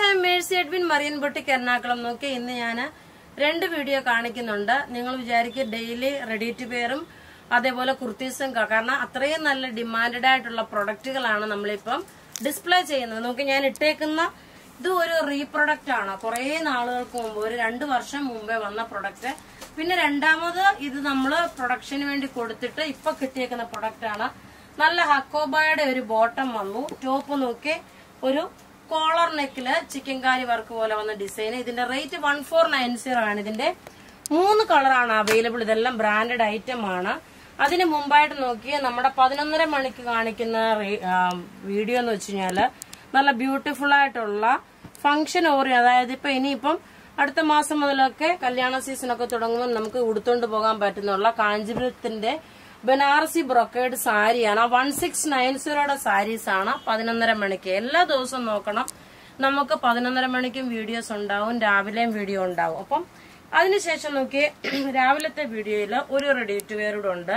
I am Mercy Edwin Marian boutique Ernakulam നോക്കി ഇന്ന് ഞാൻ രണ്ട് വീഡിയോ കാണിക്കുന്നുണ്ട് നിങ്ങൾ വിചാരിക്കും ഡെയിലി റെഡി ടു വെയറും അതേപോലെ കുർത്തീസും ക- കാരണം അത്രയും നല്ല ഡിമാൻഡഡ് ആയിട്ടുള്ള പ്രൊഡക്റ്റുകളാണ് നമ്മളിപ്പം ഡിസ്പ്ലേ ചെയ്യുന്നത് നോക്കി ഞാൻ ഇട്ടേക്കുന്ന ഇത് ഒരു റീപ്രൊഡക്റ്റ് ആണ് കുറേ നാളുകൾക്ക് മുമ്പ് ഒരു രണ്ട് വർഷം മുമ്പേ വന്ന പ്രൊഡക്റ്റ് പിന്നെ രണ്ടാമത് ഇത് നമ്മൾ പ്രൊഡക്ഷന് വേണ്ടി കൊടുത്തിട്ട് ഇപ്പൊ കിട്ടിയേക്കുന്ന പ്രൊഡക്റ്റ് ആണ് നല്ല ഹക്കോബായുടെ ഒരു ബോട്ടം വന്നു ടോപ്പ് നോക്കി ഒരു കോളർ നെക്കില് ചിക്കൻ കാരി വർക്ക് പോലെ വന്ന ഡിസൈൻ ഇതിന്റെ rate one four nine zero ആണ് ഇതിന്റെ മൂന്ന് കളറാണ് അവൈലബിൾ ഇതെല്ലാം ബ്രാൻഡഡ് ഐറ്റം ആണ് അതിന് മുമ്പായിട്ട് നോക്കി നമ്മുടെ പതിനൊന്നര മണിക്ക് കാണിക്കുന്ന റേ- ആ, വീഡിയോ എന്ന് വെച്ച് കഴിഞ്ഞാല് നല്ല ബ്യൂട്ടിഫുൾ ആയിട്ടുള്ള ഫംഗ്ഷൻ ഓറി അതായത് ഇപ്പൊ ഇനിയിപ്പം അടുത്ത മാസം മുതലൊക്കെ കല്യാണ സീസൺ ഒക്കെ തുടങ്ങുമ്പോൾ നമുക്ക് ഉടുത്തോണ്ട് പോകാൻ പറ്റുന്നുള്ള കാഞ്ചീപുരത്തിന്റെ ബനാറസി ബ്രൊക്കേഡ് സാരിയാണ് വൺ സിക്സ് നയൻ സീറോയുടെ സാരീസ് ആണ് പതിനൊന്നര മണിക്ക് എല്ലാ ദിവസവും നോക്കണം നമുക്ക് പതിനൊന്നര മണിക്കും വീഡിയോസ് ഉണ്ടാവും രാവിലെയും വീഡിയോ ഉണ്ടാവും അപ്പം അതിനുശേഷം നോക്കി രാവിലത്തെ വീഡിയോയിൽ ഒരു റെഡി ടു വെയർ ഉണ്ട്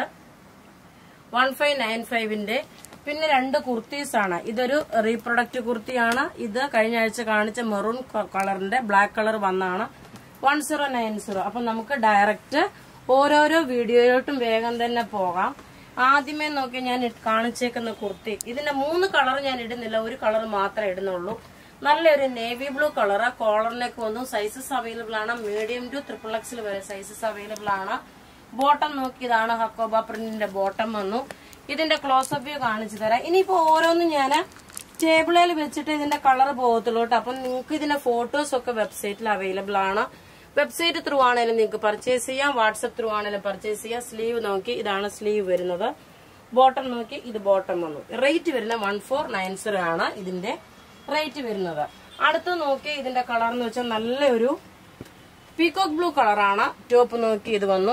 വൺ ഫൈവ് നയൻ ഫൈവിന്റെ പിന്നെ രണ്ട് കുർത്തീസ് ആണ് ഇതൊരു റീപ്രൊഡക്റ്റ് കുർത്തിയാണ് ഇത് കഴിഞ്ഞ ആഴ്ച കാണിച്ച മെറൂൺ കളറിന്റെ ബ്ലാക്ക് കളർ വന്നാണ് വൺ സീറോ നയൻ സീറോ അപ്പൊ നമുക്ക് ഡയറക്റ്റ് ഓരോരോ വീഡിയോയിലോട്ടും വേഗം തന്നെ പോകാം ആദ്യമേ നോക്കി ഞാൻ ഇട്ട് കാണിച്ചേക്കുന്ന കുർത്തി ഇതിന്റെ മൂന്ന് കളർ ഞാൻ ഇടുന്നില്ല ഒരു കളർ മാത്രമേ ഇടുന്നുള്ളൂ നല്ലൊരു നേവി ബ്ലൂ കളറ് കോളറിലേക്ക് വന്നു സൈസസ് അവൈലബിൾ ആണ് മീഡിയം ടു ട്രിപ്പിൾ എക്സിൽ വരെ സൈസസ് അവൈലബിൾ ആണ് ബോട്ടം നോക്കിയതാണ് ഹക്കോബ പ്രിന്റിന്റെ ബോട്ടം വന്നു ഇതിന്റെ ക്ലോസപ്പ് വ്യൂ കാണിച്ചു തരാം ഇനിയിപ്പോ ഓരോന്നും ഞാൻ ടേബിളിൽ വെച്ചിട്ട് ഇതിന്റെ കളർ പോകത്തുള്ളൂ കേട്ടോ അപ്പം നിങ്ങൾക്ക് ഇതിന്റെ ഫോട്ടോസ് ഒക്കെ വെബ്സൈറ്റിൽ അവൈലബിൾ ആണ് വെബ്സൈറ്റ് ത്രൂ ആണെങ്കിലും നിങ്ങൾക്ക് പർച്ചേസ് ചെയ്യാം വാട്സപ്പ് ത്രൂ ആണെങ്കിലും പർച്ചേസ് ചെയ്യാം സ്ലീവ് നോക്കി ഇതാണ് സ്ലീവ് വരുന്നത് ബോട്ടം നോക്കി ഇത് ബോട്ടം വന്നു റേറ്റ് വരുന്ന വൺ ഫോർ നയൻ സീറോ ആണ് ഇതിന്റെ റേറ്റ് വരുന്നത് അടുത്ത് നോക്കി ഇതിന്റെ കളർ എന്ന് വെച്ചാൽ നല്ലൊരു പീകോക്ക് ബ്ലൂ കളറാണ് ടോപ്പ് നോക്കി ഇത് വന്നു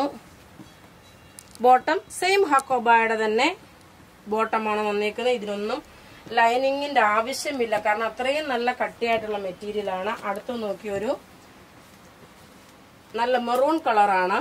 ബോട്ടം സെയിം ഹക്കോബായുടെ തന്നെ ബോട്ടമാണ് വന്നേക്കുന്നത് ഇതിനൊന്നും ലൈനിങ്ങിന്റെ ആവശ്യമില്ല കാരണം അത്രയും നല്ല കട്ടിയായിട്ടുള്ള മെറ്റീരിയൽ ആണ് അടുത്ത് നോക്കി ഒരു നല്ല മെറൂൺ കളറാണ്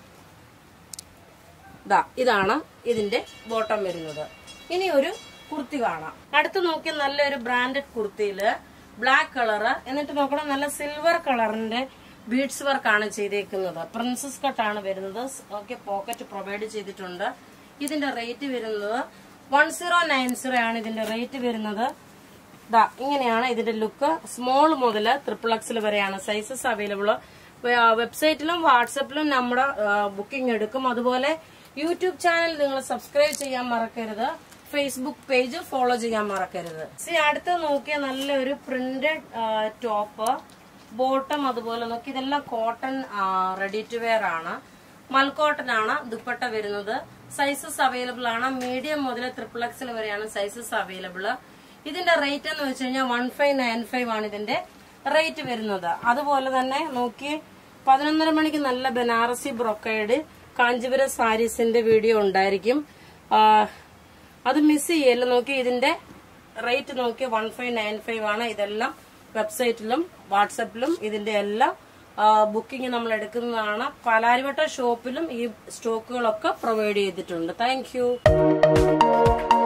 ദാ ഇതാണ് ഇതിന്റെ ബോട്ടം വരുന്നത് ഇനി ഒരു കുർത്തി കാണാം അടുത്ത് നോക്കി നല്ലൊരു ബ്രാൻഡഡ് കുർത്തിയില് ബ്ലാക്ക് കളറ് എന്നിട്ട് നോക്കണം നല്ല സിൽവർ കളറിന്റെ ബീഡ്സ് വർക്കാണ് ചെയ്തേക്കുന്നത് പ്രിൻസസ് കട്ടാണ് വരുന്നത് ഓക്കെ പോക്കറ്റ് പ്രൊവൈഡ് ചെയ്തിട്ടുണ്ട് ഇതിന്റെ റേറ്റ് വരുന്നത് വൺ സീറോ നയൻ സീറോ ആണ് ഇതിന്റെ റേറ്റ് വരുന്നത് ദാ ഇങ്ങനെയാണ് ഇതിന്റെ ലുക്ക് സ്മോൾ മുതൽ ട്രിപ്പിൾ എക്സിൽ വരെയാണ് സൈസസ് അവൈലബിൾ വെബ്സൈറ്റിലും വാട്സപ്പിലും നമ്മുടെ ബുക്കിംഗ് എടുക്കും അതുപോലെ യൂട്യൂബ് ചാനൽ നിങ്ങൾ സബ്സ്ക്രൈബ് ചെയ്യാൻ മറക്കരുത് ഫേസ്ബുക്ക് പേജ് ഫോളോ ചെയ്യാൻ മറക്കരുത് സി അടുത്ത് നോക്കിയ നല്ലൊരു പ്രിന്റഡ് ടോപ്പ് ബോട്ടം അതുപോലെ നോക്കി ഇതെല്ലാം കോട്ടൺ റെഡി ടു വെയർ ആണ് മൽക്കോട്ടൺ ആണ് ദുപ്പട്ട വരുന്നത് സൈസസ് അവൈലബിൾ ആണ് മീഡിയം മുതൽ ട്രിപ്പിൾ എക്സിൽ വരെയാണ് സൈസസ് അവൈലബിൾ ഇതിന്റെ റേറ്റ് എന്ന് വെച്ച് കഴിഞ്ഞാൽ വൺ ഫൈവ് നയൻ ഫൈവ് ആണ് ഇതിന്റെ റേറ്റ് വരുന്നത് അതുപോലെ തന്നെ നോക്കി പതിനൊന്നര മണിക്ക് നല്ല ബനാറസി ബ്രൊക്കൈഡ് കാഞ്ചീപുരം സാരീസിന്റെ വീഡിയോ ഉണ്ടായിരിക്കും ആ, അത് മിസ് ചെയ്യല്ല നോക്കി ഇതിന്റെ റേറ്റ് നോക്കി വൺ ഫൈവ് നയൻ ഫൈവ് ആണ് ഇതെല്ലാം വെബ്സൈറ്റിലും വാട്സപ്പിലും ഇതിന്റെ എല്ലാം ബുക്കിംഗ് നമ്മൾ എടുക്കുന്നതാണ് പാലാരിവട്ട ഷോപ്പിലും ഈ സ്റ്റോക്കുകളൊക്കെ പ്രൊവൈഡ് ചെയ്തിട്ടുണ്ട് താങ്ക്